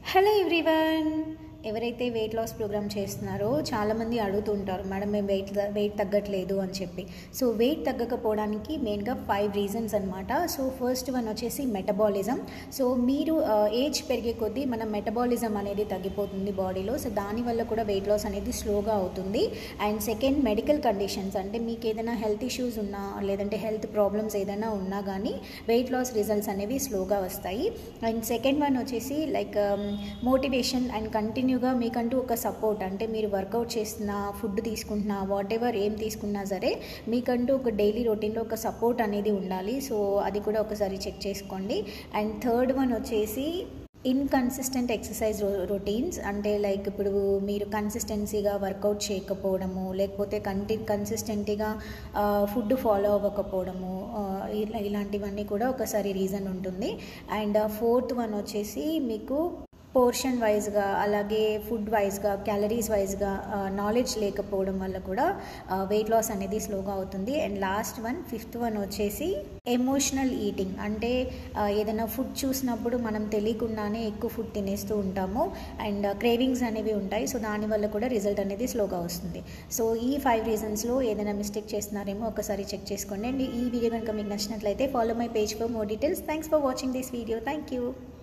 hello everyone ఎవరైతే weight loss program చేస్తున్నారో చాలామంది అడుగుతుంటారు మేడం మేము వెయిట్ వెయిట్ తగ్గట్లేదు అని చెప్పి సో వెయిట్ తగ్గకపోవడానికి మెయిన్గా ఫైవ్ రీజన్స్ అనమాట సో ఫస్ట్ వన్ వచ్చేసి మెటబాలిజం సో మీరు ఏజ్ పెరిగే కొద్దీ మన మెటబాలిజం అనేది తగ్గిపోతుంది బాడీలో సో దానివల్ల కూడా వెయిట్ లాస్ అనేది స్లోగా అవుతుంది అండ్ సెకండ్ మెడికల్ కండిషన్స్ అంటే మీకు ఏదైనా హెల్త్ ఇష్యూస్ ఉన్నా లేదంటే హెల్త్ ప్రాబ్లమ్స్ ఏదైనా ఉన్నా కానీ వెయిట్ లాస్ రిజల్ట్స్ అనేవి స్లోగా వస్తాయి అండ్ సెకండ్ వన్ వచ్చేసి లైక్ మోటివేషన్ అండ్ కంటిన్యూగా మీకంటూ ఒక సపోర్ట్ అంటే మీరు వర్కౌట్ చేస్తున్నా ఫుడ్ తీసుకుంటున్నా వాట్ ఎవర్ ఏం తీసుకున్నా సరే మీకంటూ ఒక డైలీ రొటీన్లో ఒక సపోర్ట్ అనేది ఉండాలి సో అది కూడా ఒకసారి చెక్ చేసుకోండి అండ్ థర్డ్ వన్ వచ్చేసి ఇన్కన్సిస్టెంట్ ఎక్సర్సైజ్ రొటీన్స్ అంటే లైక్ ఇప్పుడు మీరు కన్సిస్టెన్సీగా వర్కౌట్ చేయకపోవడము లేకపోతే కంటి కన్సిస్టెంట్గా ఫుడ్ ఫాలో అవ్వకపోవడము ఇలా ఇలాంటివన్నీ కూడా ఒకసారి రీజన్ ఉంటుంది అండ్ ఫోర్త్ వన్ వచ్చేసి మీకు పోర్షన్ వైజ్గా అలాగే ఫుడ్ వైజ్గా క్యాలరీస్ వైజ్గా నాలెడ్జ్ లేకపోవడం వల్ల కూడా వెయిట్ లాస్ అనేది స్లోగా అవుతుంది and last one fifth one వచ్చేసి ఎమోషనల్ ఈటింగ్ అంటే ఏదైనా ఫుడ్ చూసినప్పుడు మనం తెలియకుండానే ఎక్కువ ఫుడ్ తినేస్తూ ఉంటాము అండ్ క్రేవింగ్స్ అనేవి ఉంటాయి సో దానివల్ల కూడా రిజల్ట్ అనేది స్లోగా వస్తుంది సో ఈ ఫైవ్ రీజన్స్లో ఏదైనా మిస్టేక్ చేస్తున్నారేమో ఒకసారి చెక్ చేసుకోండి అండ్ ఈ వీడియో కనుక మీకు నచ్చినట్లయితే follow my page for more details thanks for watching this video thank you